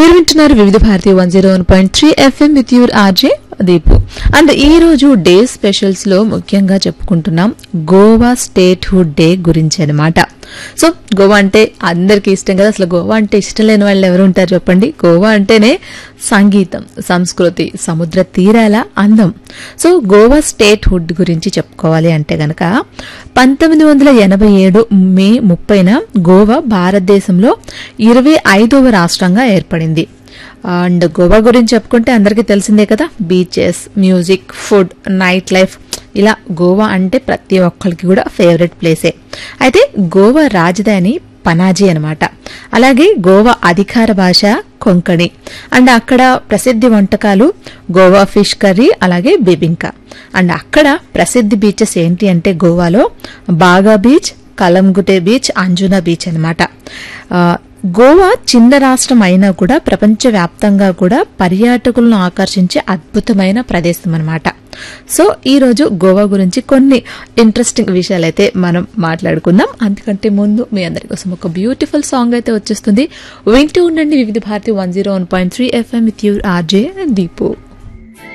మీరు వింటున్నారు Vividha Bharati one zero one point three FM with your RJ Deepu and ఈ రోజు డే స్పెషల్స్ లో ముఖ్యంగా చెప్పుకుంటున్నాం గోవా స్టేట్ హుడ్ డే గురించి అనమాట సో గోవా అంటే అందరికీ ఇష్టం కదా అసలు గోవా అంటే ఇష్టం లేని వాళ్ళు ఎవరు ఉంటారు చెప్పండి గోవా అంటేనే సంగీతం సంస్కృతి సముద్ర తీరాల అందం సో గోవా స్టేట్ హుడ్ గురించి చెప్పుకోవాలి అంటే గనక పంతొమ్మిది వందల ఎనభై ఏడు మే ముప్పైన గోవా భారతదేశంలో ఇరవై ఐదవ రాష్ట్రంగా ఏర్పడింది అండ్ గోవా గురించి చెప్పుకుంటే అందరికీ తెలిసిందే కదా beaches music food night life ఇలా గోవా అంటే ప్రతి ఒక్కరికి కూడా ఫేవరెట్ ప్లేసే అయితే గోవా రాజధాని పనాజీ అనమాట అలాగే గోవా అధికార భాష కొంకణి అండ్ అక్కడ ప్రసిద్ధి వంటకాలు గోవా ఫిష్ కర్రీ అలాగే బిబింకా అండ్ అక్కడ ప్రసిద్ధి బీచెస్ ఏంటి అంటే గోవాలో బాగా beach Calangute beach Anjuna beach అనమాట గోవా చిన్న రాష్ట్రం అయినా కూడా ప్రపంచవ్యాప్తంగా కూడా పర్యాటకులను ఆకర్షించే అద్భుతమైన ప్రదేశం అనమాట సో ఈ రోజు గోవా గురించి కొన్ని ఇంట్రెస్టింగ్ విషయాలైతే మనం మాట్లాడుకుందాం అందుకంటే ముందు మీ అందరి కోసం ఒక బ్యూటిఫుల్ సాంగ్ అయితే వచ్చేస్తుంది వింటూ ఉండండి Vividha Bharati one zero one point three FM with your RJ Deepu